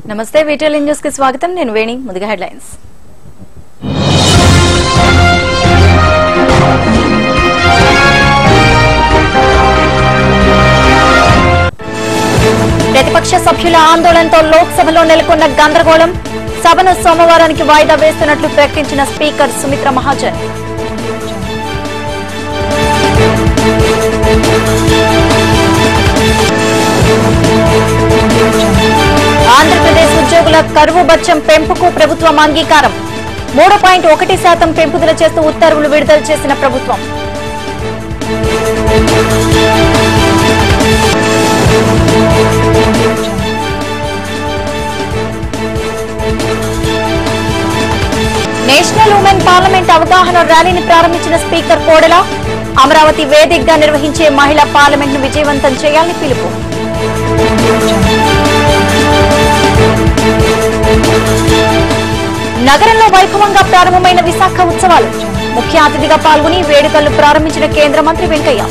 నమస్తే వీటిఎల్ న్యూస్ కి స్వాగతం నేను వేణి ముందుగా హెడ్లైన్స్ ప్రతిపక్ష సభ్యుల ఆందోళనతో లోక్సభలో నెలకొన్న గందరగోళం సభను సోమవారానికి వాయిదా వేస్తున్నట్లు ప్రకటించిన స్పీకర్ సుమిత్ర మహాజన్ ఆంధ్రప్రదేశ్ ఉద్యోగుల కరువు బచ్చం పెంపుకు ప్రభుత్వం అంగీకారం మూడు పాయింట్ ఒకటి శాతం పెంపుదల చేస్తూ ఉత్తర్వులు విడుదల చేసిన ప్రభుత్వం నేషనల్ ఉమెన్ పార్లమెంట్ అవగాహన ర్యాలీని ప్రారంభించిన స్పీకర్ కోడెల అమరావతి వేదికగా నిర్వహించే మహిళా పార్లమెంట్ ను విజయవంతం చేయాలని పిలుపు నగరంలో వైభవంగా ప్రారంభమైన విశాఖ ఉత్సవాలు ముఖ్య అతిథిగా పాల్గొని వేడుకలను ప్రారంభించిన కేంద్ర మంత్రి వెంకయ్య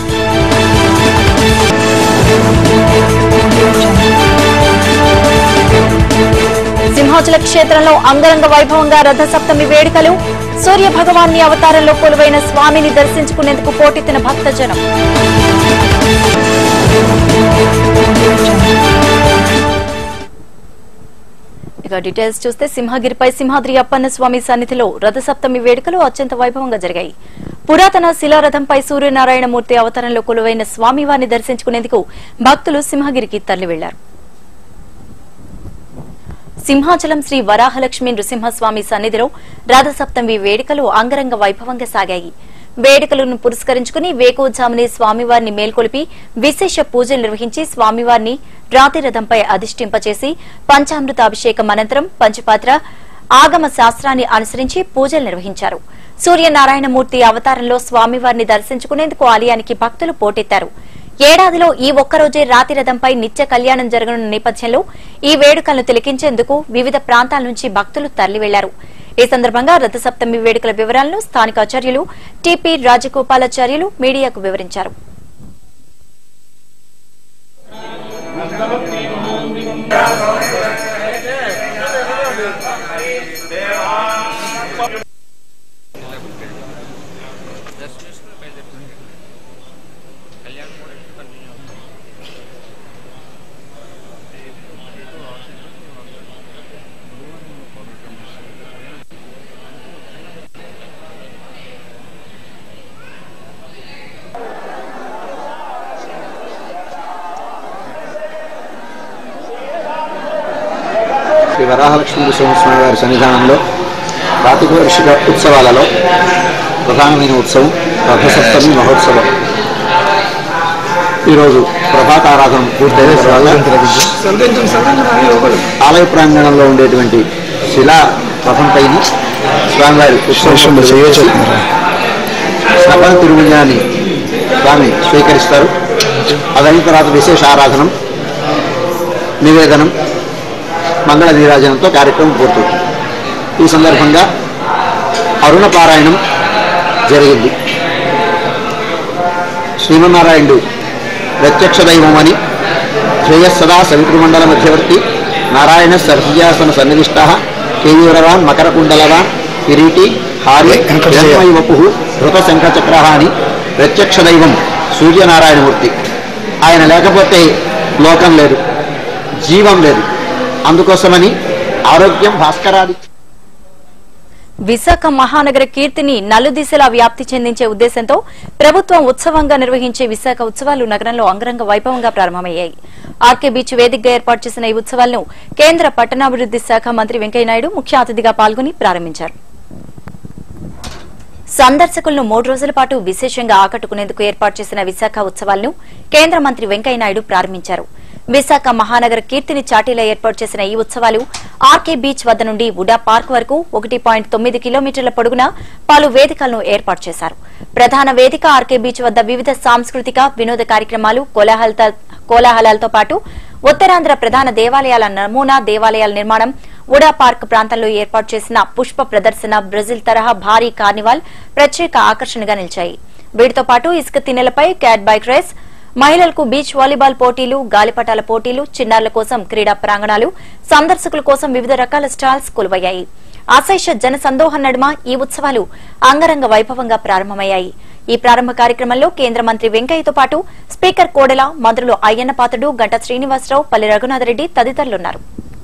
సింహాచల క్షేత్రంలో అంగరంగ వైభవంగా రథసప్తమి వేడుకలు సూర్య భగవాన్ని అవతారంలో కొలువైన స్వామిని దర్శించుకునేందుకు పోటెత్తిన భక్తజనం ఇక డీటెయిల్స్ చూస్తే సింహగిరిపై సింహాద్రి అప్పన్న స్వామి సన్నిధిలో రథసప్తమి వేడుకలు అత్యంత వైభవంగా జరిగాయి పురాతన శిలారథంపై సూర్యనారాయణమూర్తి అవతారంలో కొలువైన స్వామివారిని దర్శించుకునేందుకు భక్తులు సింహగిరికి తరలి వెళ్లారు సింహాచలం శ్రీ వరాహలక్ష్మి నృసింహస్వామి సన్నిధిలో రథసప్తమి వేడుకలు అంగరంగ వైభవంగా సాగాయి వేడుకలను పురస్కరించుకుని వేకోజామునే స్వామివారిని మేల్కొలిపి విశేష పూజలు నిర్వహించి స్వామివారిని రాతి రథంపై అధిష్ఠింపచేసి పంచామృత అభిషేకం అనంతరం పంచపాత్ర ఆగమ శాస్త్రాన్ని అనుసరించి పూజలు నిర్వహించారు సూర్యనారాయణమూర్తి అవతారంలో స్వామివారిని దర్శించుకునేందుకు ఆలయానికి భక్తులు పోటెత్తారు ఏడాదిలో ఈ ఒక్కరోజే రాతి రథంపై నిత్య కళ్యాణం జరగనున్న నేపథ్యంలో ఈ వేడుకలను తిలకించేందుకు వివిధ ప్రాంతాల నుంచి భక్తులు తరలి వెళ్లారు ఈ సందర్భంగా రథసప్తమి వేడుకల వివరాలను స్థానిక ఆచార్యులు టిపి రాజగోపాలాచార్యులు మీడియాకు వివరించారు శ్రీ వరాహలక్ష్మీ నరసింహస్వామి వారి సన్నిధానంలో కార్తీక వార్షిక ఉత్సవాలలో ప్రధానమైన ఉత్సవం రథసప్తమి మహోత్సవం ఈరోజు ప్రభాత ఆరాధన పూర్తయిన తర్వాత ఆలయ ప్రాంగణంలో ఉండేటువంటి శిలా రథంపైన స్వామివారి ఉత్సవం సభ తిరుమలాన్ని స్వామి స్వీకరిస్తారు అదైన తర్వాత విశేష ఆరాధనం నివేదనం మంగళ నీరాజనంతో కార్యక్రమం పూర్తవుతుంది ఈ సందర్భంగా అరుణ పారాయణం జరిగింది శ్రీమన్నారాయణుడు ప్రత్యక్ష దైవమని శ్రేయస్సదా సవితృమండల మధ్యవర్తి నారాయణ సర్సిజాసన సన్నివిష్ట కేయూరవాన్ మకరకుండలవాన్ కిరీటి హారి జన్మై వపు ధృత శంఖచక్ర అని ప్రత్యక్ష దైవం సూర్యనారాయణమూర్తి ఆయన లేకపోతే లోకం లేదు జీవం లేదు అందుకోసమని ఆరోగ్యం భాస్కరాది విశాఖ మహానగర కీర్తిని నలుదిశలా వ్యాప్తి చెందించే ఉద్దేశంతో ప్రభుత్వం ఉత్సవంగా నిర్వహించే విశాఖ ఉత్సవాలు నగరంలో అంగరంగ వైభవంగా ప్రారంభమయ్యాయి ఆర్కే బీచ్ వేదికగా ఏర్పాటు చేసిన ఈ ఉత్సవాలను కేంద్ర పట్టణాభివృద్ది శాఖ మంత్రి వెంకయ్యనాయుడు ముఖ్య అతిథిగా పాల్గొని ప్రారంభించారు సందర్శకులను మూడు రోజుల పాటు విశేషంగా ఆకట్టుకునేందుకు ఏర్పాటు చేసిన విశాఖ ఉత్సవాలను కేంద్ర మంత్రి వెంకయ్యనాయుడు ప్రారంభించారు విశాఖ మహానగర కీర్తిని చాటీలో ఏర్పాటు చేసిన ఈ ఉత్సవాలు ఆర్కే బీచ్ వద్ద నుండి ఉడా పార్క్ వరకు ఒకటి పాయింట్ తొమ్మిది కిలోమీటర్ల పొడుగున పలు వేదికలను ఏర్పాటు చేశారు ప్రధాన వేదిక ఆర్కే బీచ్ వద్ద వివిధ సాంస్కృతిక వినోద కార్యక్రమాలు కోలాహలత- కోలాహలాలతో పాటు ఉత్తరాంధ్ర ప్రధాన దేవాలయాల నమూనా దేవాలయాల నిర్మాణం ఉడా పార్క్ ప్రాంతంలో ఏర్పాటు చేసిన పుష్ప ప్రదర్శన బ్రెజిల్ తరహా భారీ కార్నివాల్ ప్రత్యేక ఆకర్షణగా నిలిచాయి వీటితో పాటు ఇసుక తిన్నెలపై క్యాట్ బైక్ రేస్ మహిళలకు బీచ్ వాలీబాల్ పోటీలు గాలిపటాల పోటీలు చిన్నారుల కోసం క్రీడా ప్రాంగణాలు సందర్శకుల కోసం వివిధ రకాల స్టాల్స్ కొలువయ్యాయి అశేష జన సందోహం నడుమ ఈ ఉత్సవాలు అంగరంగ వైభవంగా ప్రారంభమయ్యాయి ఈ ప్రారంభ కార్యక్రమంలో కేంద్ర మంత్రి వెంకయ్యతో పాటు స్పీకర్ కోడెల మంత్రులు అయ్యన్న పాత్రుడు గంట శ్రీనివాసరావు పల్లి రఘునాథరెడ్డి తదితరులున్నారు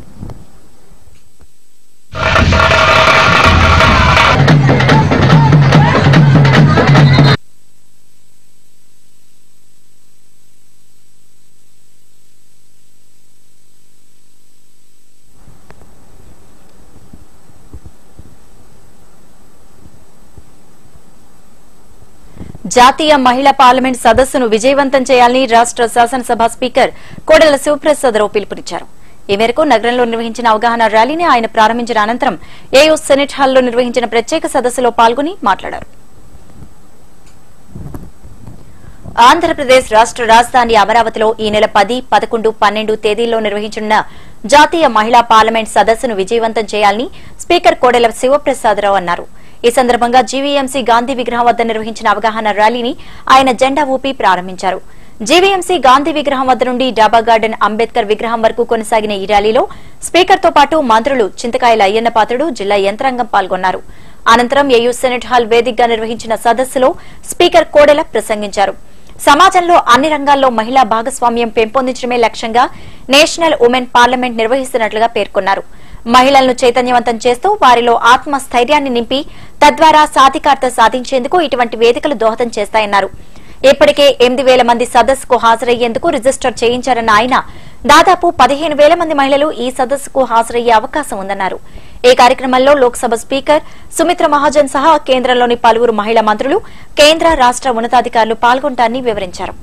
జాతీయ మహిళా పార్లమెంట్ సదస్సును విజయవంతం చేయాలని రాష్ట శాసనసభ స్పీకర్ కోడెల శివప్రసాదరావు పిలుపునిచ్చారు ఈ మేరకు నగరంలో నిర్వహించిన అవగాహన ర్యాలీని ఆయన ప్రారంభించిన అనంతరం ఏయూ సెనెట్ హాల్లో నిర్వహించిన ప్రత్యేక సదస్సులో పాల్గొని మాట్లాడారు ఆంధ్రప్రదేశ్ రాష్ట రాజధాని అమరావతిలో ఈ నెల పది పదకొండు పన్నెండు తేదీల్లో నిర్వహించనున్న జాతీయ మహిళా పార్లమెంట్ సదస్సును విజయవంతం చేయాలని స్పీకర్ కోడెల శివప్రసాదరావు అన్నారు ఈ సందర్భంగా జీవీఎంసీ గాంధీ విగ్రహం వద్ద నిర్వహించిన అవగాహన ర్యాలీని ఆయన జెండా ఊపి ప్రారంభించారు జీవీఎంసీ గాంధీ విగ్రహం వద్ద నుండి డాబా గార్డెన్ అంబేద్కర్ విగ్రహం వరకు కొనసాగిన ఈ ర్యాలీలో స్పీకర్ తో పాటు మంత్రులు చింతకాయల అయ్యన్న పాత్రుడు జిల్లా యంత్రాంగం పాల్గొన్నారు అనంతరం ఏయూ సెనెట్ హాల్ వేదికగా నిర్వహించిన సదస్సులో స్పీకర్ కోడెల ప్రసంగించారు సమాజంలో అన్ని రంగాల్లో మహిళా భాగస్వామ్యం పెంపొందించడమే లక్ష్యంగా నేషనల్ ఉమెన్ పార్లమెంట్ నిర్వహిస్తున్నట్లుగా పేర్కొన్నారు మహిళలను చైతన్యవంతం చేస్తూ వారిలో ఆత్మస్థైర్యాన్ని నింపి తద్వారా సాధికారత సాధించేందుకు ఇటువంటి వేదికలు దోహదం చేస్తాయన్నారు ఇప్పటికే ఎనిమిది వేల మంది సదస్సుకు హాజరయ్యేందుకు రిజిస్టర్ చేయించారన్న ఆయన దాదాపు పదిహేను వేల మంది మహిళలు ఈ సదస్సుకు హాజరయ్యే అవకాశం ఉందన్నారు ఈ కార్యక్రమంలో లోక్సభ స్పీకర్ సుమిత్ర మహాజన్ సహా కేంద్రంలోని పలువురు మహిళా మంత్రులు కేంద్ర రాష్ట ఉన్నతాధికారులు పాల్గొంటారని వివరించారు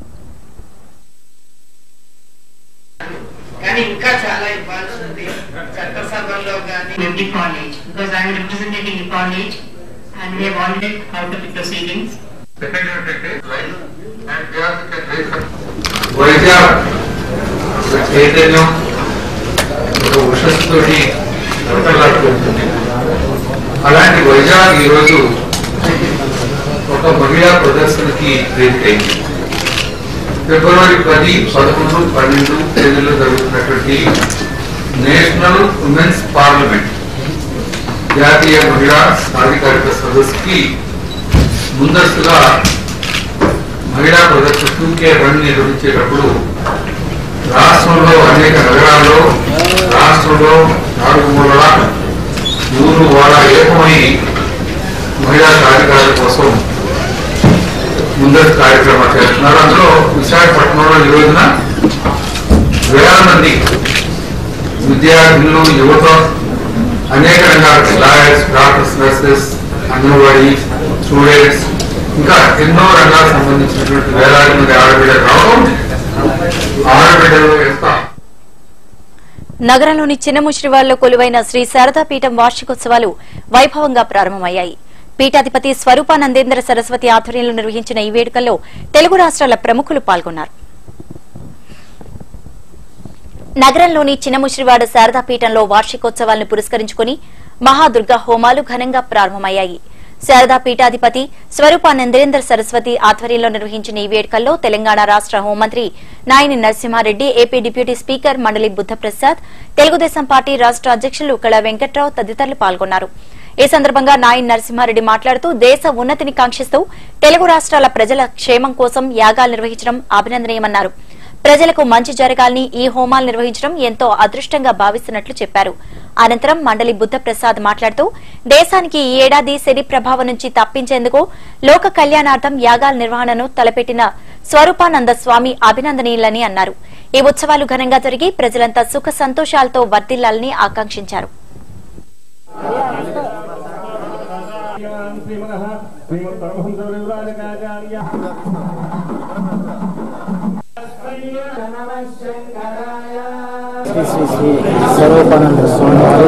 కానీ ఇంకా చాలా ఇవ్వాల్సి ఉంది చట్టసభల్లో కానీ in the college because I am representing the college and we have already out of the proceedings. Second unit is right and there we can raise up. Vizag ఒక చైతన్యం ఒక ఉషస్సుతోటి ఉంటుంది అలాంటి వైజాగ్ ఈరోజు ఒక మహిళా ప్రదర్శనకి వేదిక అయింది ఫిబ్రవరి పది పదకొండు పన్నెండు తేదీలో జరుగుతున్నటువంటి నేషనల్ ఉమెన్స్ పార్లమెంట్ జాతీయ మహిళా సాధికారిక సదస్సుకి ముందస్తుగా మహిళా ప్రదర్శన టూకే రన్ నిర్వహించేటప్పుడు రాష్ట్రంలో అనేక నగరాల్లో రాష్ట్రంలో నాలుగు మూలల ఊరు వాళ్ళ ఏకమై మహిళా సాధికారుల కోసం ముందస్తు కార్యక్రమాలు చేస్తున్నారు అందులో విశాఖపట్నంలో ఈ రోజున వేల మంది విద్యార్థులు యువత అనేక రంగాల lawyers doctors nurses anganwadi students ఇంకా ఎన్నో రంగాలకు సంబంధించినటువంటి వేలాది మంది ఆడబిడ్డలు రావడం ఆడబిడ్డలు యొక్క నగరంలోని చిన్నముషిరివాడలో కొలువైన శ్రీ శారదాపీఠం వార్షికోత్సవాలు వైభవంగా ప్రారంభమయ్యాయి పీఠాధిపతి స్వరూపానందేంద్ర సరస్వతి ఆధ్వర్యంలో నిర్వహించిన ఈ వేడుకల్లో తెలుగు రాష్ట్రాల ప్రముఖులు పాల్గొన్నారు నగరంలోని చిన్నముషిరివాడ శారదాపీఠంలో వార్షికోత్సవాలను పురస్కరించుకుని మహాదుర్గా హోమాలు ఘనంగా ప్రారంభమయ్యాయి శారదా పీఠాధిపతి స్వరూపానందేంద్ర సరస్వతి ఆధ్వర్యంలో నిర్వహించిన ఈ వేడుకల్లో తెలంగాణ రాష్ట హోంమంత్రి Nayani Narasimha Reddy AP deputy speaker మండలి బుద్ధప్రసాద్ తెలుగుదేశం పార్టీ రాష్ట అధ్యక్షులు కళా వెంకట్రావు తదితరులు పాల్గొన్నారు ఈ సందర్భంగా నాయన్ నరసింహారెడ్డి మాట్లాడుతూ దేశ ఉన్నతిని కాంక్షిస్తూ తెలుగు రాష్ట్రాల ప్రజల క్షేమం కోసం యాగాలు నిర్వహించడం అభినందనీయమన్నారు ప్రజలకు మంచి జరగాలని ఈ హోమాలు నిర్వహించడం ఎంతో అదృష్టంగా భావిస్తున్నట్లు చెప్పారు అనంతరం మండలి బుద్ధప్రసాద్ మాట్లాడుతూ దేశానికి ఈ ఏడాది శని ప్రభావం నుంచి తప్పించేందుకు లోక కళ్యాణార్థం యాగాల నిర్వహణను తలపెట్టిన స్వరూపానంద స్వామి అభినందనీయులని అన్నారు ఈ ఉత్సవాలు ఘనంగా జరిగి ప్రజలంతా సుఖ సంతోషాలతో వర్ధిల్లాలని ఆకాంక్షించారు శ్రీమనః శ్రీమత్పరమహంసవిరాజకాచార్య శ్రీ శ్రీ శ్రీ స్వరూపానంద స్వామి వారు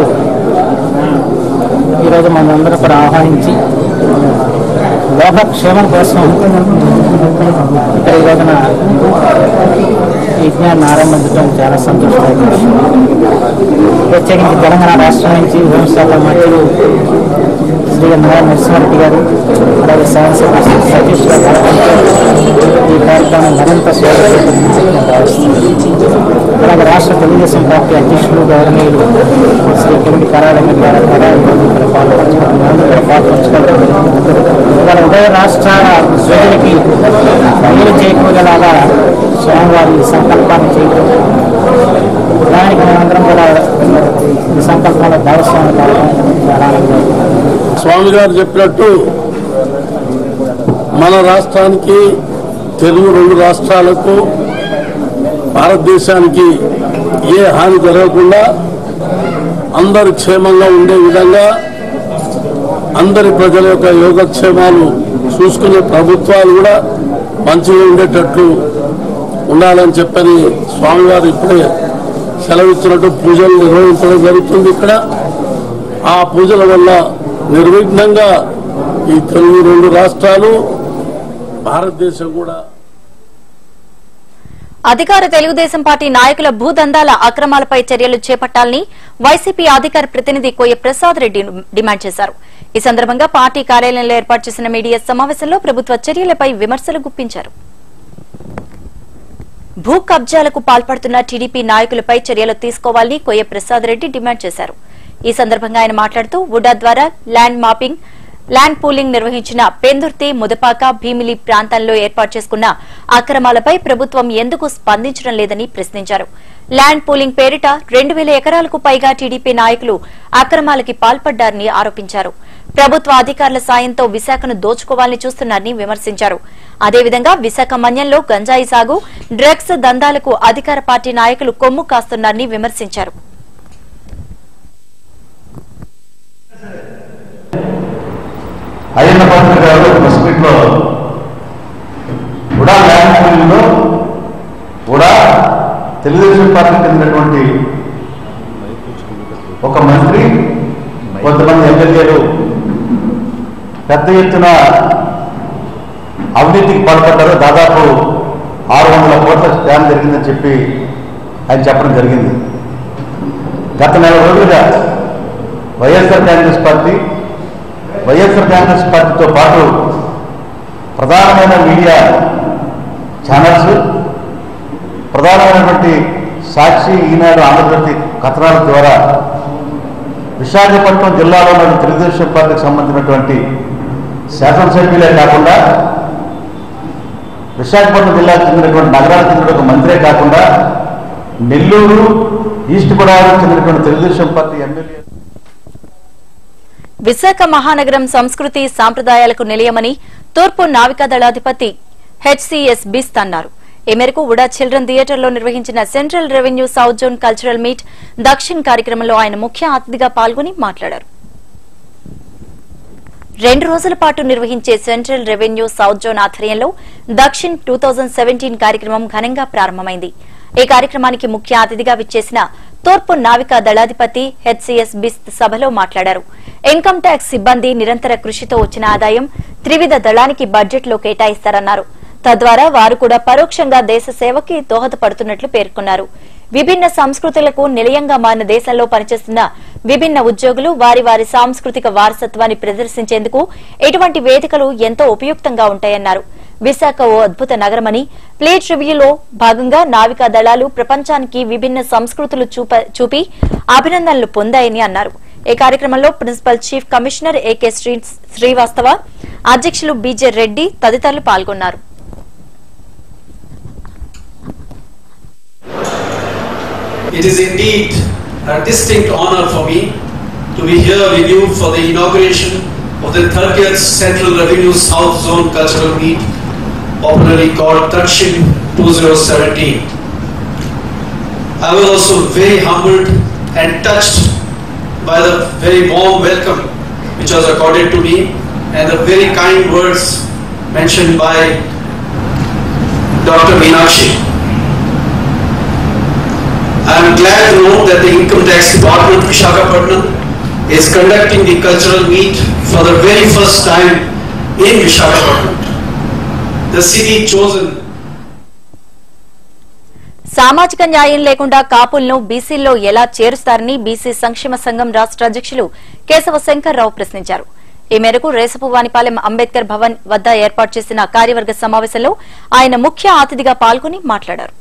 ఈరోజు మనందరూ కూడా ఆహ్వానించి లోకక్షేమం కోసం ఇక్కడ ఈ రోజున యజ్ఞాన్ని ఆరంభించడం చాలా సంతోషమైన విషయం ప్రత్యేకించి తెలంగాణ రాష్ట్రం నుంచి హోంశాఖ మంత్రులు శ్రీ నారా నరసింహారెడ్డి గారు అలాగే శాసనసభ్యులు సతీష్ గారు ఈ కార్యక్రమం మరింత స్వాగతం భావిస్తున్నాను అలాగే రాష్ట్ర తెలుగుదేశం పార్టీ అధ్యక్షులు గౌరవనీయులు శ్రీ కిమిడి కరాడంగ గారు కూడా ఈరోజు ఇక్కడ పాల్పంచుకుంటున్నారు ఇక్కడ పాల్పంచుకోవడం ఇవాళ ఉభయ రాష్ట్రాల ప్రజలకి మేలు చేకూరేలాగా స్వామివారి సంకల్పాన్ని చేయడం దానికి మనందరం కూడా ఈ సంకల్పంలో భాగస్వామి కావడం చాలా ఆనందంగా ఉంది. స్వామి గారు చెప్పినట్టు మన రాష్ట్రానికి తెలుగు రెండు రాష్ట్రాలకు భారతదేశానికి ఏ హాని జరగకుండా అందరు క్షేమంగా ఉండే విధంగా అందరి ప్రజల యొక్క యోగక్షేమాలు చూసుకునే ప్రభుత్వాలు కూడా మంచిగా ఉండేటట్లు ఉండాలని చెప్పని స్వామివారు ఇప్పుడే సెలవిచ్చినట్టు పూజలు నిర్వహించడం జరుగుతుంది ఇక్కడ ఆ పూజల వల్ల నిర్విఘ్నంగా ఈ తెలుగు రెండు రాష్ట్రాలు భారతదేశం కూడా అధికార తెలుగుదేశం పార్టీ నాయకుల భూదందాల అక్రమాలపై చర్యలు చేపట్టాలని వైసీపీ అధికార ప్రతినిధి కోయ ప్రసాద్ రెడ్డి డిమాండ్ చేశారు ఈ సందర్భంగా పార్టీ కార్యాలయంలో ఏర్పాటు చేసిన మీడియా సమావేశంలో ప్రభుత్వ చర్యలపై విమర్శలు గుప్పించారు భూ కబ్జాలకు పాల్పడుతున్న టీడీపీ నాయకులపై చర్యలు తీసుకోవాలని కోయ ప్రసాద్ రెడ్డి డిమాండ్ చేశారు ఈ సందర్భంగా ఆయన మాట్లాడుతూ వుడా ద్వారా ల్యాండ్ మాపింగ్ ల్యాండ్ పూలింగ్ నిర్వహించిన పెందుర్తి ముదపాక భీమిలి ప్రాంతాల్లో ఏర్పాటు చేసుకున్న అక్రమాలపై ప్రభుత్వం ఎందుకు స్పందించడం లేదని ప్రశ్నించారు ల్యాండ్ పూలింగ్ పేరిట రెండు వేల ఎకరాలకు పైగా టీడీపీ నాయకులు అక్రమాలకి పాల్పడ్డారని ఆరోపించారు ప్రభుత్వ అధికారుల సాయంతో విశాఖను దోచుకోవాలని చూస్తున్నారని విమర్శించారు అదేవిధంగా విశాఖ మన్యంలో గంజాయి సాగు డ్రగ్స్ దందాలకు అధికార పార్టీ నాయకులు కొమ్ము కాస్తున్నారని విమర్శించారు అయ్యన్న పాత్ర గారు ప్రెస్ మీట్లో కూడా ల్యాండ్ పూలింగ్లో కూడా తెలుగుదేశం పార్టీకి చెందినటువంటి ఒక మంత్రి కొంతమంది ఎమ్మెల్యేలు పెద్ద ఎత్తున అవినీతికి పాల్పడ్డారు దాదాపు ఆరు వందల కోట్ల స్కామ్ జరిగిందని చెప్పి ఆయన చెప్పడం జరిగింది గత నెల రోజులుగా YSR congress party YSR congress పార్టీతో పాటు ప్రధానమైన మీడియా ఛానల్స్ ప్రధానమైనటువంటి సాక్షి ఈనాడు ఆంధ్రజ్యోతి కథనాల ద్వారా విశాఖపట్నం జిల్లాలో ఉన్న తెలుగుదేశం పార్టీకి సంబంధించినటువంటి శాసనసభ్యులే కాకుండా విశాఖపట్నం జిల్లాకు చెందినటువంటి నగరానికి చెందిన ఒక మంత్రే కాకుండా నెల్లూరు ఈస్ట్ గోదావరికి చెందినటువంటి తెలుగుదేశం పార్టీ ఎమ్మెల్యే విశాఖ మహానగరం సంస్కృతి సాంప్రదాయాలకు నిలయమని తూర్పు నావికా దళాధిపతి హెచ్సిఎస్ బిస్త్ అన్నారు ఈ మేరకు ఉడా చిల్డ్రన్ థియేటర్లో నిర్వహించిన central revenue south zone cultural meet Dakshin కార్యక్రమంలో ఆయన ముఖ్య అతిథిగా పాల్గొని మాట్లాడారు రెండు రోజుల పాటు నిర్వహించే సెంట్రల్ రెవెన్యూ సౌత్ జోన్ ఆధ్వర్యంలో దక్షిణ్ టూ కార్యక్రమం ఘనంగా ప్రారంభమైంది ఈ కార్యక్రమానికి ముఖ్య అతిథిగా విచ్చేసిన తూర్పు నావికా దళాధిపతి హెచ్సిఎస్ బిస్త్ సభలో మాట్లాడారు ఇన్కమ్ ట్యాక్స్ సిబ్బంది నిరంతర కృషితో వచ్చిన ఆదాయం త్రివిధ దళానికి బడ్జెట్లో కేటాయిస్తారన్నారు తద్వారా వారు కూడా పరోక్షంగా దేశ సేవకి దోహదపడుతున్నట్లు పేర్కొన్నారు విభిన్న సంస్కృతులకు నిలయంగా మారిన దేశంలో పనిచేస్తున్న విభిన్న ఉద్యోగులు వారి వారి సాంస్కృతిక వారసత్వాన్ని ప్రదర్శించేందుకు ఇటువంటి వేదికలు ఎంతో ఉపయుక్తంగా ఉంటాయన్నారు విశాఖ ఓ అద్భుత నగరమని ప్లేట్ రివ్యూలో భాగంగా నావికా దళాలు ప్రపంచానికి విభిన్న సంస్కృతులు చూప- చూపి అభినందనలు పొందాయని అన్నారు ఈ కార్యక్రమంలో principal chief commissioner A K Shri Srivastava అధ్యక్షులు బీజే రెడ్డి తదితరులు పాల్గొన్నారు It is indeed a distinct honor for me to be here with you for the inauguration of the 30th Central Revenue South Zone Cultural Meet, popularly called Dakshin 2017. I was also very humbled and touched by the very warm welcome which was accorded to me and the very kind words mentioned by Dr. Meenakshi. I am glad to know that the Income Tax Department Vishakhapatnam is conducting the cultural meet for the very first time in Vishakhapatnam. The city chosen సామాజిక న్యాయం లేకుండా కాపులను బీసీల్లో ఎలా చేరుస్తారని BC సంక్షేమ సంఘం రాష్ట్ర అధ్యక్షులు కేశవ శంకర్రావు ప్రశ్నించారు ఈ మేరకు రేసపువానిపాలెం అంబేద్కర్ భవన్ వద్ద ఏర్పాటు చేసిన కార్యవర్గ సమావేశంలో ఆయన ముఖ్య అతిథిగా పాల్గొని మాట్లాడారు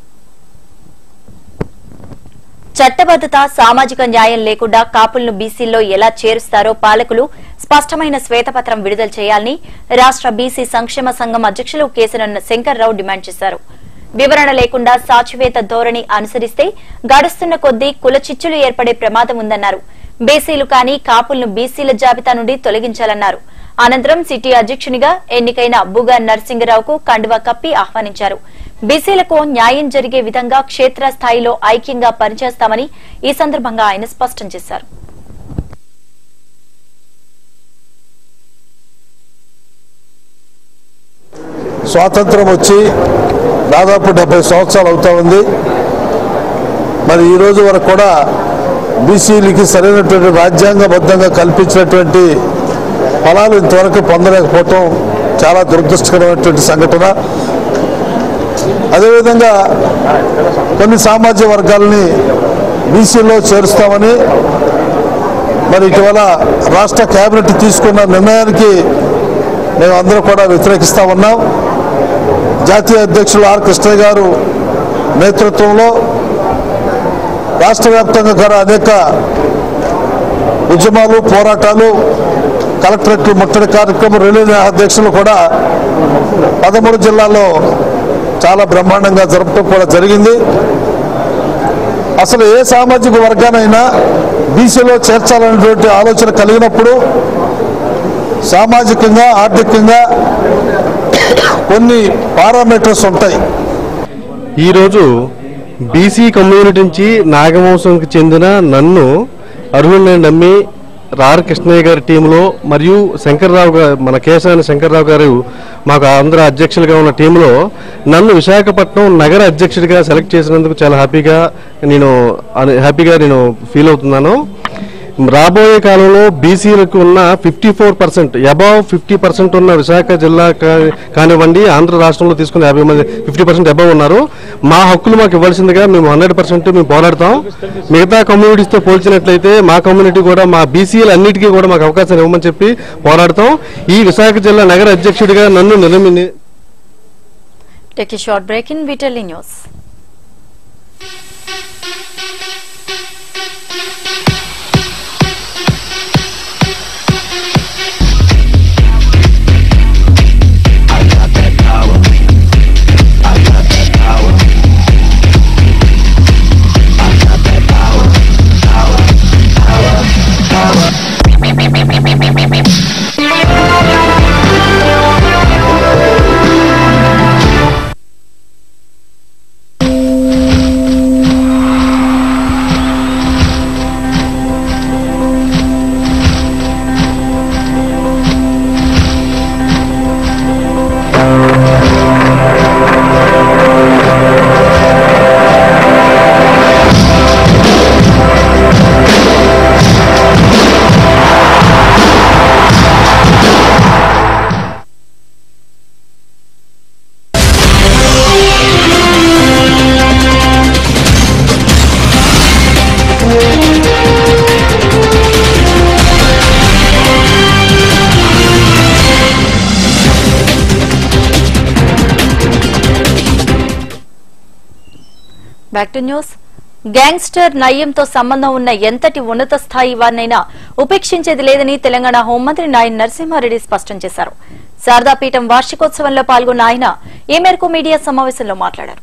చట్టబద్దత సామాజిక న్యాయం లేకుండా కాపులను బీసీల్లో ఎలా చేరుస్తారో పాలకులు స్పష్టమైన శ్వేతపత్రం విడుదల చేయాలని రాష్ట బీసీ సంక్షేమ సంఘం అధ్యక్షులు కేసనన్న శంకర్రావు డిమాండ్ చేశారు వివరణ లేకుండా సాచివేత ధోరణి అనుసరిస్తే గడుస్తున్న కొద్దీ కుల చిచ్చులు ఏర్పడే ప్రమాదం ఉందన్నారు బీసీలు కానీ కాపులను బీసీల జాబితా నుండి తొలగించాలన్నారు అనంతరం సిటీ అధ్యక్షునిగా ఎన్నికైన బుగా నరసింగరావుకు కండువా కప్పి ఆహ్వానించారు బీసీలకు న్యాయం జరిగే విధంగా క్షేత్రస్థాయిలో ఐక్యంగా పనిచేస్తామని ఈ సందర్భంగా ఆయన స్పష్టం చేశారు స్వాతంత్రం వచ్చి దాదాపు డెబ్బై సంవత్సరాలు అవుతా ఉంది మరి ఈ రోజు వరకు కూడా బీసీలకి సరైనటువంటి రాజ్యాంగబద్ధంగా కల్పించినటువంటి ఫలాలు ఇంతవరకు పొందలేకపోవటం చాలా దురదృష్టకరమైనటువంటి సంఘటన అదేవిధంగా కొన్ని సామాజిక వర్గాలని బీసీలో చేరుస్తామని మరి ఇటీవల రాష్ట్ర కేబినెట్ తీసుకున్న నిర్ణయానికి మేము అందరూ కూడా వ్యతిరేకిస్తా ఉన్నాం జాతీయ అధ్యక్షులు ఆర్ కృష్ణయ్య గారు నేతృత్వంలో రాష్ట్ర వ్యాప్తంగా కూడా అనేక ఉద్యమాలు పోరాటాలు కలెక్టరేట్లు ముట్టడి కార్యక్రమం రిలే అధ్యక్షులు కూడా పదమూడు జిల్లాల్లో చాలా బ్రహ్మాండంగా జరపడం కూడా జరిగింది అసలు ఏ సామాజిక వర్గానైనా బీసీలో చేర్చాలనేటువంటి ఆలోచన కలిగినప్పుడు సామాజికంగా ఆర్థికంగా కొన్ని పారామీటర్స్ ఉంటాయి ఈరోజు బీసీ కమ్యూనిటీ నుంచి నాగవంశంకి చెందిన నన్ను అర్హుల్ని నమ్మి రార్ కృష్ణయ్య గారి టీంలో మరియు శంకర్రావు గారు మన కేశాని శంకర్రావు గారు మాకు ఆంధ్ర అధ్యక్షులుగా ఉన్న టీంలో నన్ను విశాఖపట్నం నగర అధ్యక్షుడిగా సెలెక్ట్ చేసినందుకు చాలా హ్యాపీగా నేను అను- హ్యాపీగా నేను ఫీల్ అవుతున్నాను రాబోయే కాలంలో బీసీలకు ఉన్న fifty four percent above fifty percent ఉన్న విశాఖ జిల్లా కా- కానివ్వండి ఆంధ్ర రాష్ట్రంలో తీసుకున్న యాభై మంది ఫిఫ్టీ పర్సెంట్ అబౌవ్ ఉన్నారు మా హక్కులు మాకు ఇవ్వాల్సిందిగా మేము హండ్రెడ్ పర్సెంట్ మేము పోరాడతాం మిగతా కమ్యూనిటీస్తో పోల్చినట్లయితే మా కమ్యూనిటీ కూడా మా బీసీలు అన్నిటికీ కూడా మాకు అవకాశం ఇవ్వమని చెప్పి పోరాడతాం ఈ విశాఖ జిల్లా నగర అధ్యక్షుడిగా నన్ను నిర్మి టెక్ షార్ట్ బ్రేక్ ఇన్ విటల్లీ news back to news gangster నయ్యంతో సంబంధం ఉన్న ఎంతటి ఉన్నత స్థాయి వారినైనా ఉపేక్షించేది లేదని తెలంగాణ హోంమంత్రి నాయన్ నరసింహారెడ్డి స్పష్టం చేశారు శారదాపీఠం వార్షికోత్సవంలో పాల్గొన్న ఆయన ఈ మేరకు మీడియా సమావేశంలో మాట్లాడారు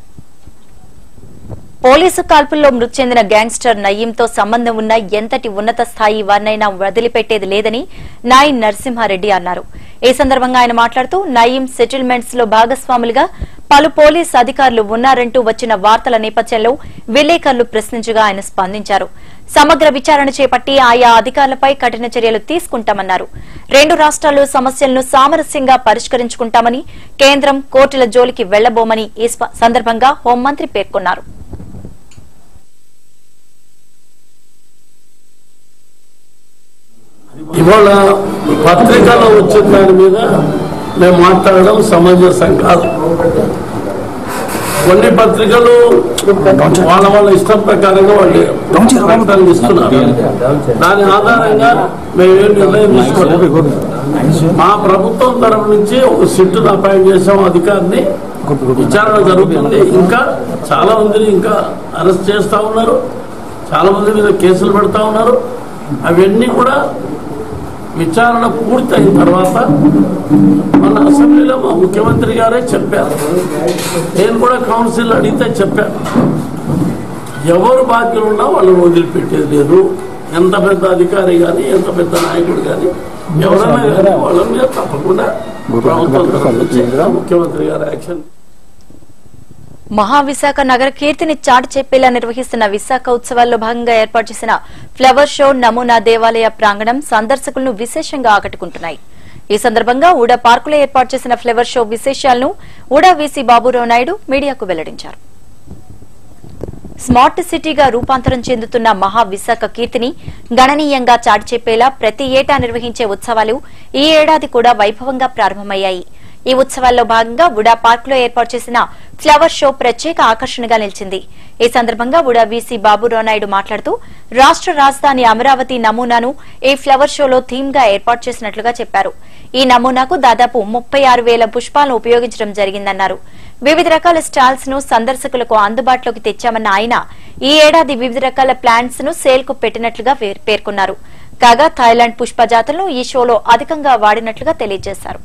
పోలీసు కాల్పుల్లో మృతి చెందిన గ్యాంగ్స్టర్ నయీంతో సంబంధం ఉన్న ఎంతటి ఉన్నత స్థాయి వారినైనా వదిలిపెట్టేది లేదని నాయన్ నరసింహారెడ్డి అన్నారు ఈ సందర్భంగా ఆయన మాట్లాడుతూ నయీం సెటిల్మెంట్స్ లో భాగస్వాములుగా పలు పోలీస్ అధికారులు ఉన్నారంటూ వచ్చిన వార్తల నేపథ్యంలో విలేకరులు ప్రశ్నించగా ఆయన స్పందించారు సమగ్ర విచారణ చేపట్టి ఆయా అధికారులపై కఠిన చర్యలు తీసుకుంటామన్నారు రెండు రాష్ట్రాలు సమస్యలను సామరస్యంగా పరిష్కరించుకుంటామని కేంద్రం కోర్టుల జోలికి వెళ్లబోమని ఈ స్ప- సందర్భంగా హోంమంత్రి పేర్కొన్నారు ఇవాళ పత్రికలో వచ్చిన దాని మీద మేము మాట్లాడడం సమంజసం కాదు కొన్ని పత్రికలు వాళ్ళ వాళ్ళ ఇష్టం ప్రకారంగా వాళ్ళు ప్రకటనలు ఇస్తున్నారు దాని ఆధారంగా మేమేం నిర్ణయం తీసుకోలేదు మా ప్రభుత్వం తరఫు నుంచి ఒక సిట్టును అపాయింట్ చేసాం అధికారిని విచారణ జరుగుతుంది ఇంకా చాలా మందిని ఇంకా అరెస్ట్ చేస్తా ఉన్నారు చాలా మంది మీద కేసులు పెడతా ఉన్నారు అవన్నీ కూడా విచారణ పూర్తయిన తర్వాత మన అసెంబ్లీలో మా ముఖ్యమంత్రి గారే చెప్పారు నేను కూడా కౌన్సిల్ అడిగితే చెప్పాను ఎవరు బాధ్యులు ఉన్నా వాళ్ళని వదిలిపెట్టేది లేదు ఎంత పెద్ద అధికారి కానీ ఎంత పెద్ద నాయకుడు కానీ ఎవరైనా కానీ వాళ్ళ మీద తప్పకుండా ప్రభుత్వం తరఫు నుంచి ముఖ్యమంత్రి గారు యాక్షన్ మహావిశాఖ నగర కీర్తిని చాటి చెప్పేలా నిర్వహిస్తున్న విశాఖ ఉత్సవాల్లో భాగంగా ఏర్పాటు చేసిన ఫ్లవర్ షో నమూనా దేవాలయ ప్రాంగణం సందర్శకులను విశేషంగా ఆకట్టుకుంటున్నాయి ఈ సందర్భంగా ఊడా పార్కులో ఏర్పాటు చేసిన ఫ్లవర్ షో విశేషాలను ఊడా వీసీ బాబురావు నాయుడు మీడియాకు వెల్లడించారు స్మార్ట్ సిటీగా రూపాంతరం చెందుతున్న మహావిశాఖ కీర్తిని గణనీయంగా చాటి చెప్పేలా ప్రతి ఏటా నిర్వహించే ఉత్సవాలు ఈ ఏడాది కూడా వైభవంగా ప్రారంభమయ్యాయి ఈ ఉత్సవాల్లో భాగంగా వుడా పార్క్ లో ఏర్పాటు చేసిన ఫ్లవర్ షో ప్రత్యేక ఆకర్షణగా నిలిచింది ఈ సందర్భంగా వుడా వీసీ బాబురావు నాయుడు మాట్లాడుతూ రాష్ట్ర రాజధాని అమరావతి నమూనాను ఈ ఫ్లవర్ షోలో థీమ్ గా ఏర్పాటు చేసినట్లుగా చెప్పారు ఈ నమూనాకు దాదాపు ముప్పై ఆరు వేల పుష్పాలను ఉపయోగించడం జరిగిందన్నారు వివిధ రకాల స్టాల్స్ ను సందర్శకులకు అందుబాటులోకి తెచ్చామన్న ఆయన ఈ ఏడాది వివిధ రకాల ప్లాంట్స్ ను సేల్ కు పెట్టినట్లుగా పేర్- పేర్కొన్నారు కాగా థాయిలాండ్ పుష్ప జాతులను ఈ షోలో అధికంగా వాడినట్లుగా తెలియజేశారు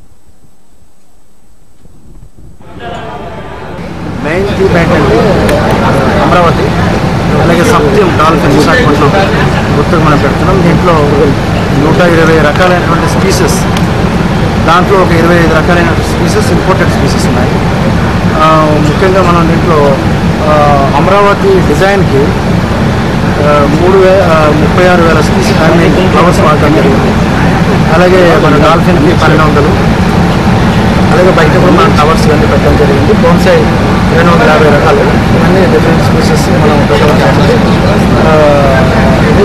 మెయిన్ థీమ్ ఏంటంటే అమరావతి అలాగే సత్యం డాల్ఫిన్ విశాఖపట్నం గుర్తుకు మనం పెడుతున్నాం దీంట్లో నూట ఇరవై రకాలైనటువంటి స్పీసెస్ దాంట్లో ఒక ఇరవై ఐదు రకాలైన స్పీసెస్ ఇంపోర్టెడ్ స్పీసెస్ ఉన్నాయి ఆ, ముఖ్యంగా మనం దీంట్లో ఆ, అమరావతి డిజైన్కి ఆ, మూడు వే ఆ, ముప్పై ఆరు వేల స్పీసెస్ ఐ మీన్ ఫ్లవర్స్ వాడటం జరిగింది అలాగే మన డాల్ఫిన్కి పన్నెండు వందలు అలాగే బయట కూడా మనం టవర్స్ ఇవన్నీ పెట్టడం జరిగింది బోన్సై రెండు వందల యాభై రకాలు ఇవన్నీ డిఫరెంట్ స్పీసెస్ మనం పెట్టడం జరిగింది ఆ, ఇది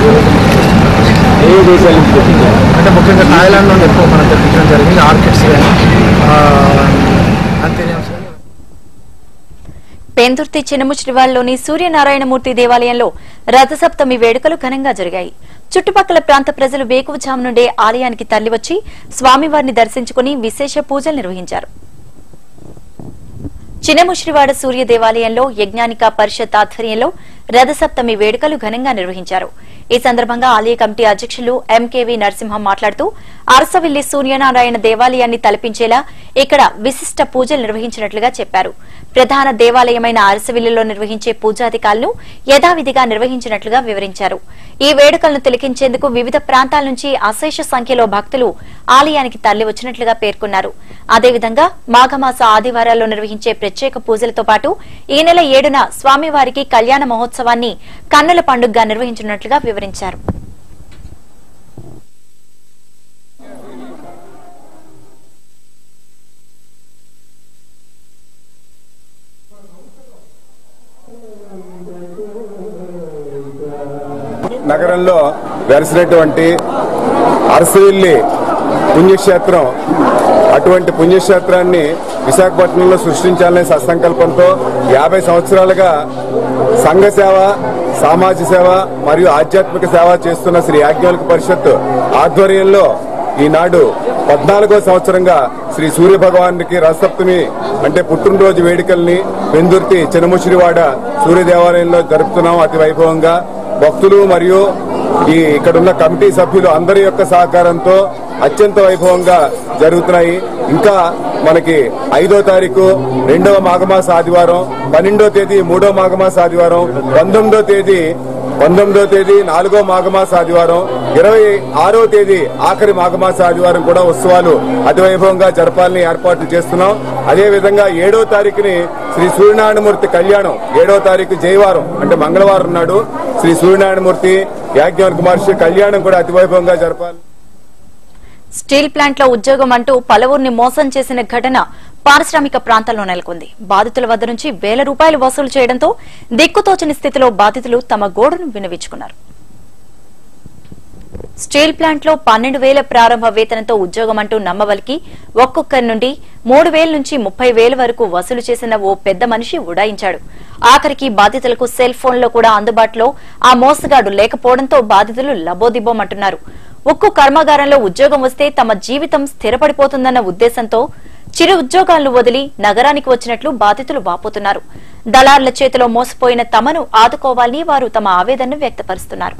ఏ దేశాల నుంచి తెప్పించారు? అంటే ముఖ్యంగా థాయిలాండ్ నుండి ఎక్కువ మనం తెప్పించడం జరిగింది ఆర్కిడ్స్ కానీ అంతేనేమ్స్ కానీ పెందుర్తి చిన్నముచిరివాడలోని సూర్యనారాయణమూర్తి దేవాలయంలో రథసప్తమి వేడుకలు ఘనంగా జరిగాయి చుట్టుపక్కల ప్రాంత ప్రజలు వేకువజాము నుండే ఆలయానికి తరలివచ్చి స్వామివారిని దర్శించుకుని విశేష పూజలు నిర్వహించారు చిన్నముషిరివాడ సూర్య దేవాలయంలో యజ్ఞానిక పరిషత్ ఆధ్వర్యంలో రథసప్తమి వేడుకలు ఘనంగా నిర్వహించారు ఈ సందర్భంగా ఆలయ కమిటీ అధ్యక్షులు ఎంకేవి నరసింహం మాట్లాడుతూ అరసవిల్లి సూర్యనారాయణ దేవాలయాన్ని తలపించేలా ఇక్కడ విశిష్ట పూజలు నిర్వహించినట్లుగా చెప్పారు ప్రధాన దేవాలయమైన అరసవిల్లిలో నిర్వహించే పూజాధికాలను యథావిధిగా నిర్వహించినట్లుగా వివరించారు ఈ వేడుకలను తిలకించేందుకు వివిధ ప్రాంతాల నుంచి అశేష సంఖ్యలో భక్తులు ఆలయానికి తరలివచ్చినట్లుగా పేర్కొన్నారు అదేవిధంగా మాఘమాస ఆదివారాల్లో నిర్వహించే ప్రత్యేక పూజలతో పాటు ఈ నెల ఏడున స్వామివారికి కళ్యాణ మహోత్సవాన్ని కన్నుల పండుగగా నిర్వహించనున్నట్లుగా వివరించారు నగరంలో వెలసినటువంటి అరసవిల్లి పుణ్యక్షేత్రం అటువంటి పుణ్యక్షేత్రాన్ని విశాఖపట్నంలో సృష్టించాలనే సత్సంకల్పంతో యాభై సంవత్సరాలుగా సంఘ సేవ సామాజిక సేవ మరియు ఆధ్యాత్మిక సేవ చేస్తున్న శ్రీ యాజ్ఞవల్క పరిషత్ ఆధ్వర్యంలో ఈనాడు పద్నాలుగో సంవత్సరంగా శ్రీ సూర్య భగవానికి రథసప్తమి అంటే పుట్టినరోజు వేడుకల్ని పెందుర్తి చినముసిరివాడ సూర్య దేవాలయంలో జరుపుతున్నాం అతి వైభవంగా భక్తులు మరియు ఈ ఇక్కడ ఉన్న కమిటీ సభ్యులు అందరి యొక్క సహకారంతో అత్యంత వైభవంగా జరుగుతున్నాయి ఇంకా మనకి ఐదో తారీఖు రెండవ మాఘమాస ఆదివారం పన్నెండో తేదీ మూడో మాఘమాస ఆదివారం పంతొమ్మిదో తేదీ పంతొమ్మిదో తేదీ నాలుగో మాఘమాస ఆదివారం ఇరవై ఆరో తేదీ ఆఖరి మాఘమాస ఆదివారం కూడా ఉత్సవాలు అతి వైభవంగా జరపాలని ఏర్పాట్లు చేస్తున్నాం అదే విధంగా ఏడో తారీఖుని శ్రీ సూర్యనారాయణమూర్తి కళ్యాణం ఏడో తారీఖు జయవారం అంటే మంగళవారం నాడు శ్రీ సూర్యనారాయణమూర్తి యాజ్ఞవల్క మహర్షి కళ్యాణం కూడా అతి వైభవంగా జరపాలి స్టీల్ ప్లాంట్ లో ఉద్యోగం అంటూ పలువురిని మోసం చేసిన ఘటన పారిశ్రామిక ప్రాంతాల్లో నెలకొంది బాధితుల వద్ద నుంచి వేల రూపాయలు వసూలు చేయడంతో దిక్కుతోచని స్థితిలో బాధితులు తమ గోడును వినవించుకున్నారు స్టీల్ ప్లాంట్ లో పన్నెండు వేల ప్రారంభ వేతనంతో ఉద్యోగం అంటూ నమ్మవలికి ఒక్కొక్కరి నుండి మూడు వేల నుంచి ముప్పై వేల వరకు వసూలు చేసిన ఓ పెద్ద మనిషి ఉడాయించాడు ఆఖరికి బాధితులకు సెల్ ఫోన్లో కూడా అందుబాటులో ఆ మోసగాడు లేకపోవడంతో బాధితులు లబోదిబోమంటున్నారు ఉక్కు కర్మాగారంలో ఉద్యోగం వస్తే తమ జీవితం స్థిరపడిపోతుందన్న ఉద్దేశంతో చిరు ఉద్యోగాలను వదిలి నగరానికి వచ్చినట్లు బాధితులు వాపోతున్నారు దళారుల చేతిలో మోసపోయిన తమను ఆదుకోవాలని వారు తమ ఆవేదనను వ్యక్తపరుస్తున్నారు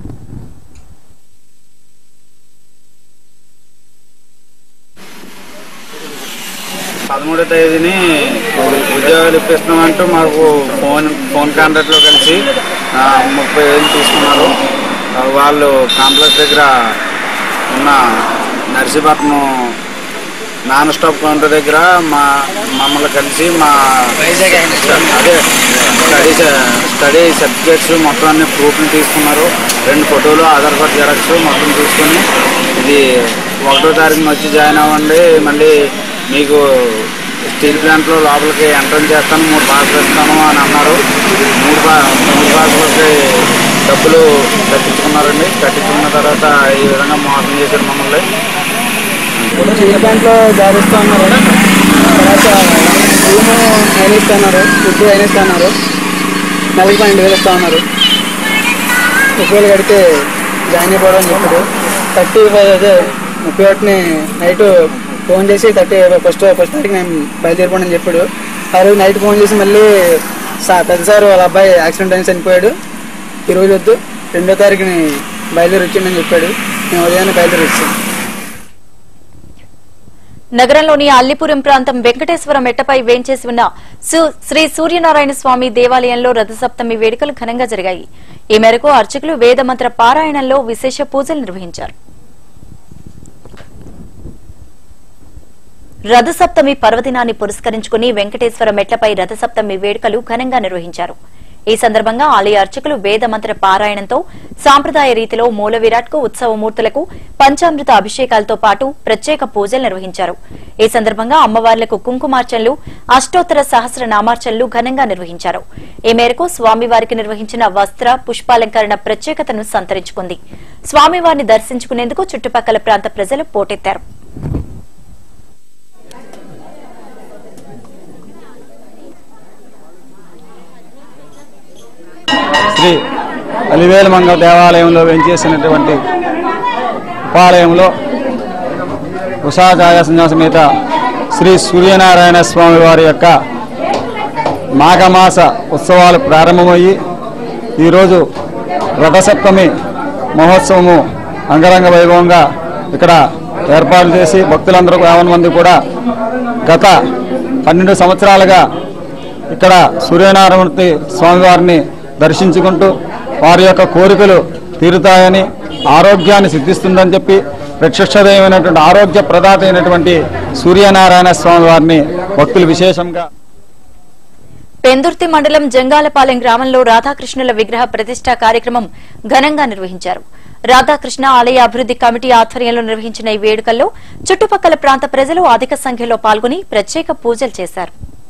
పదమూడో తేదీని ఉద్యోగాలు ఇప్పిస్తున్నామంటూ మాకు ఫోన్ ఫోన్ కాంట్రాక్ట్లో కలిసి ఆ, ముప్పై వేలు తీసుకున్నారు ఆ, వాళ్ళు కాంప్లెక్స్ దగ్గర ఉన్న నర్సీపట్నం నాన్ స్టాప్ కౌంటర్ దగ్గర మా మమ్మల్ని కలిసి మా అదే స్టడీ స్టడీ సర్టిఫికేట్స్ మొత్తం అన్ని ప్రూఫ్లు తీసుకున్నారు రెండు ఫోటోలు ఆధార్ కార్డ్ జెరాక్స్ మొత్తం తీసుకుని ఇది ఒకటో తారీఖున వచ్చి జాయిన్ అవ్వండి మళ్ళీ మీకు స్టీల్ ప్లాంట్లో లోపలికి ఎంట్రన్స్ చేస్తాను మూడు పాసులు ఇస్తాను అని అన్నారు మూడు పా మూడు పాసులకి డబ్బులు కట్టించుకున్నారండి కట్టించుకున్న తర్వాత ఈ విధంగా మోసం చేశారు మమ్మల్ని స్టీల్ ప్లాంట్లో జాబ్ ఇస్తా ఉన్నారు తర్వాత రూమ్ అయినా ఇస్తా ఉన్నారు ఫుడ్ అయినా ఇస్తా ఉన్నారు నెలకి పన్నెండు వేలు ఇస్తా ఉన్నారు ముప్పై వేలు కడితే జాయిన్ అయిపోవడం అని చెప్పాడు థర్టీ ఫైవ్ అదే ముప్పై ఒకటిని నైట్ ఫోన్ చేసి థర్టీ ఫస్ట్ ఫస్ట్ తారీఖు నేను బయలుదేరిపోండి అని చెప్పాడు ఆ రోజు నైట్ ఫోన్ చేసి మళ్ళీ సా పెద్ద సార్ వాళ్ళ అబ్బాయి యాక్సిడెంట్ అయిన చనిపోయాడు ఈ రోజు వద్దు రెండో తారీఖుని బయలుదేరి వచ్చిండని చెప్పాడు నేను ఉదయాన్నే బయలుదేరి వచ్చాను నగరంలోని అల్లిపురం ప్రాంతం వెంకటేశ్వర మెట్టపై వేంచేసి ఉన్న సు- శ్రీ సూర్యనారాయణ స్వామి దేవాలయంలో రథసప్తమి వేడుకలు ఘనంగా జరిగాయి ఈ మేరకు అర్చకులు వేదమంత్ర పారాయణంలో విశేష పూజలు నిర్వహించారు రథసప్తమి పర్వదినాన్ని పురస్కరించుకుని వెంకటేశ్వర మెట్లపై రథసప్తమి వేడుకలు ఘనంగా నిర్వహించారు ఈ సందర్భంగా ఆలయ అర్చకులు వేదమంత్ర పారాయణంతో సాంప్రదాయ రీతిలో మూల విరాట్కు ఉత్సవమూర్తులకు పంచామృత అభిషేకాలతో పాటు ప్రత్యేక పూజలు నిర్వహించారు ఈ సందర్భంగా అమ్మవార్లకు కుంకుమార్చనలు అష్టోత్తర సహస్ర నామార్చనలు ఘనంగా నిర్వహించారు ఈ మేరకు స్వామివారికి నిర్వహించిన వస్త్ర పుష్పాలంకరణ ప్రత్యేకతను సంతరించుకుంది స్వామివారిని దర్శించుకునేందుకు చుట్టుపక్కల ప్రాంత ప్రజలు పోటెత్తారు శ్రీ అలివేలమంగ దేవాలయంలో వెంచేసినటువంటి ఉపాలయంలో ఉషాచాయ సన్యాసమేత శ్రీ సూర్యనారాయణ స్వామి వారి యొక్క మాఘమాస ఉత్సవాలు ప్రారంభమయ్యి ఈరోజు రథసప్తమి మహోత్సవము అంగరంగ వైభవంగా ఇక్కడ ఏర్పాటు చేసి భక్తులందరూ యావన్ మంది కూడా గత పన్నెండు సంవత్సరాలుగా ఇక్కడ సూర్యనారాయణమూర్తి స్వామివారిని దర్శించుకుంటూ వారి యొక్క కోరికలు తీరుతాయని ఆరోగ్యాన్ని సిద్ధిస్తుందని చెప్పి ప్రత్యక్షదైనటువంటి ఆరోగ్య ప్రదాత అయినటువంటి సూర్యనారాయణ స్వామి వారిని భక్తులు విశేషంగా పెందుర్తి మండలం జంగాలపాలెం గ్రామంలో రాధాకృష్ణుల విగ్రహ ప్రతిష్ట కార్యక్రమం ఘనంగా నిర్వహించారు రాధాకృష్ణ ఆలయ అభివృద్ది కమిటీ ఆధ్వర్యంలో నిర్వహించిన ఈ వేడుకల్లో చుట్టుపక్కల ప్రాంత ప్రజలు అధిక సంఖ్యలో పాల్గొని ప్రత్యేక పూజలు చేశారు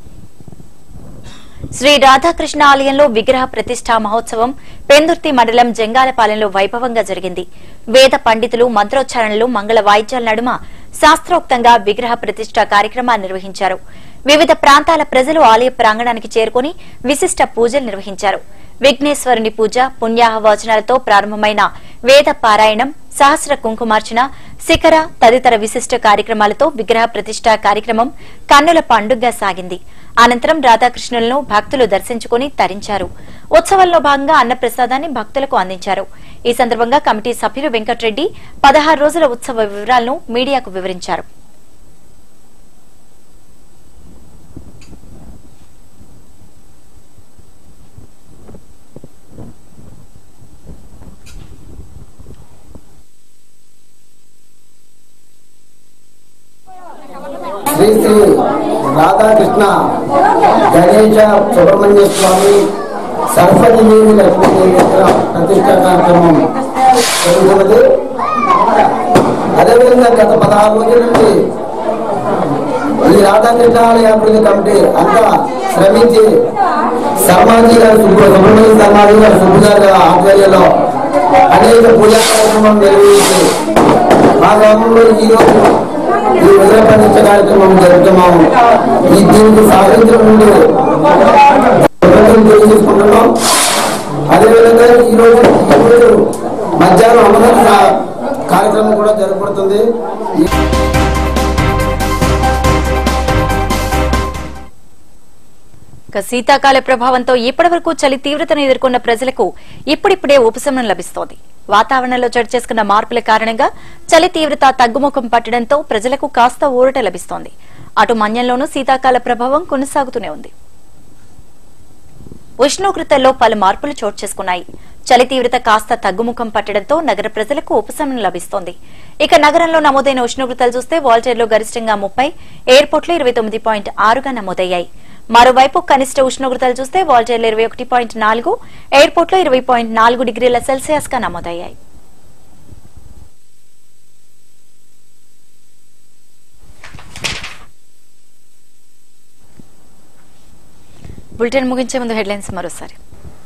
శ్రీ రాధాకృష్ణ ఆలయంలో విగ్రహ ప్రతిష్టా మహోత్సవం పెందుర్తి మండలం జంగాలపాలెంలో వైభవంగా జరిగింది వేద పండితులు మంత్రోచ్చారణలు మంగళ వాయిద్యాల నడుమ శాస్త్రోక్తంగా విగ్రహ ప్రతిష్ట కార్యక్రమాన్ని నిర్వహించారు వివిధ ప్రాంతాల ప్రజలు ఆలయ ప్రాంగణానికి చేరుకుని విశిష్ట పూజలు నిర్వహించారు విఘ్నేశ్వరుని పూజ పుణ్యాహ వచనాలతో ప్రారంభమైన వేద పారాయణం సహస్ర కుంకుమార్చన శిఖర తదితర విశిష్ట కార్యక్రమాలతో విగ్రహ ప్రతిష్ట కార్యక్రమం కన్నుల పండుగగా సాగింది అనంతరం రాధాకృష్ణులను భక్తులు దర్శించుకుని తరించారు ఉత్సవంలో భాగంగా అన్నప్రసాదాన్ని భక్తులకు అందించారు ఈ సందర్భంగా కమిటీ సభ్యులు వెంకటరెడ్డి పదహారు రోజుల ఉత్సవ వివరాలను మీడియాకు వివరించారు శ్రీ శ్రీ రాధాకృష్ణ గణేశ సుబ్రహ్మణ్య స్వామి సరస్వతి దేవి లక్ష్మీదేవి విగ్రహ ప్రతిష్ట కార్యక్రమం జరుగుతున్నది అదేవిధంగా గత పదహారు రోజుల నుండి ఈ రాధాకృష్ణ ఆలయ అభివృద్ధి కమిటీ అంతా శ్రమించి సమాజీ గారు సుబ్బు సుబ్రహ్మణ్య సమాజీ గారు సుబ్బు గారి ఆధ్వర్యంలో అనేక పూజా కార్యక్రమం నిర్వహించి మా గ్రామంలో ఈ రోజు ఈ వజ్ర ప్రతిష్ట కార్యక్రమం జరుపుతున్నాము ఈ దీనికి సహకరించిన ముందు తెలియజేసుకుంటున్నాం అదేవిధంగా ఈ రోజు ఈ రోజు మధ్యాహ్నం అమరనాథ కార్యక్రమం కూడా జరగబడుతుంది ఈ- ఇక శీతాకాల ప్రభావంతో ఇప్పటివరకు చలి తీవ్రతను ఎదుర్కొన్న ప్రజలకు ఇప్పుడిప్పుడే ఉపశమనం లభిస్తోంది వాతావరణంలో చోటు చేసుకున్న మార్పుల కారణంగా చలి తీవ్రత తగ్గుముఖం పట్టడంతో ప్రజలకు కాస్త ఊరట లభిస్తోంది అటు మన్యంలోనూ శీతాకాల ప్రభావం కొనసాగుతూనే ఉంది ఉష్ణోగ్రతల్లో పలు మార్పులు చోటు చేసుకున్నాయి చలి తీవ్రత కాస్త తగ్గుముఖం పట్టడంతో నగర ప్రజలకు ఉపశమనం లభిస్తోంది ఇక నగరంలో నమోదైన ఉష్ణోగ్రతలు చూస్తే వాల్టేర్లో గరిష్టంగా ముప్పై ఎయిర్పోర్ట్లో ఇరవై తొమ్మిది పాయింట్ ఆరుగా నమోదయ్యాయి మరోవైపు కనిష్ట ఉష్ణోగ్రతలు చూస్తే వాల్టేర్లో ఇరవై ఒకటి పాయింట్ నాలుగు ఎయిర్పోర్ట్లో ఇరవై పాయింట్ నాలుగు డిగ్రీల సెల్సియస్ గా నమోదయ్యాయి బులెటిన్ ముగించే ముందు హెడ్లైన్స్ మరోసారి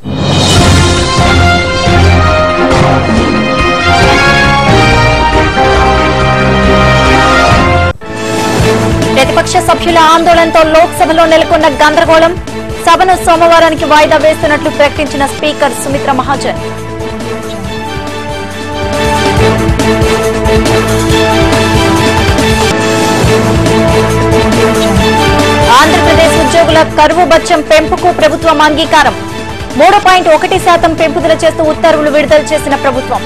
ప్రతిపక్ష సభ్యుల ఆందోళనతో లోక్సభలో నెలకొన్న గందరగోళం సభను సోమవారానికి వాయిదా వేస్తున్నట్లు ప్రకటించిన స్పీకర్ సుమిత్ర మహాజన్ ఆంధ్రప్రదేశ్ ఉద్యోగుల కరువు బత్యం పెంపుకు ప్రభుత్వం అంగీకారం మూడు పాయింట్ ఒకటి శాతం పెంపుదల చేస్తూ ఉత్తర్వులు విడుదల చేసిన ప్రభుత్వం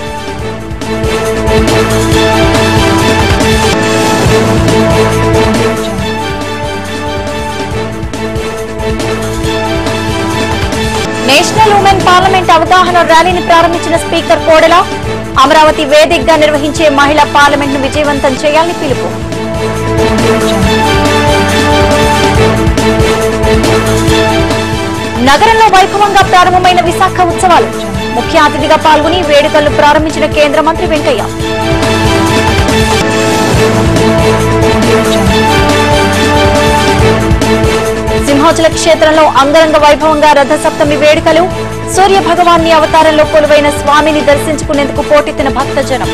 నేషనల్ ఉమెన్ పార్లమెంట్ అవగాహన ర్యాలీని ప్రారంభించిన స్పీకర్ కోడెల అమరావతి వేదికగా నిర్వహించే మహిళా పార్లమెంట్ ను విజయవంతం చేయాలని పిలుపు నగరంలో వైభవంగా ప్రారంభమైన విశాఖ ఉత్సవాలు ముఖ్య అతిథిగా పాల్గొని వేడుకలను ప్రారంభించిన కేంద్ర మంత్రి వెంకయ్య సింహాచల క్షేత్రంలో అంగరంగ వైభవంగా రథసప్తమి వేడుకలు సూర్య భగవాన్ని అవతారంలో కొలువైన స్వామిని దర్శించుకునేందుకు పోటెత్తిన భక్తజనం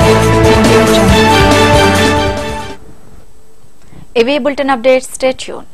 ఇవి బులెటిన్ అప్డేట్స్ స్టేట్యూన్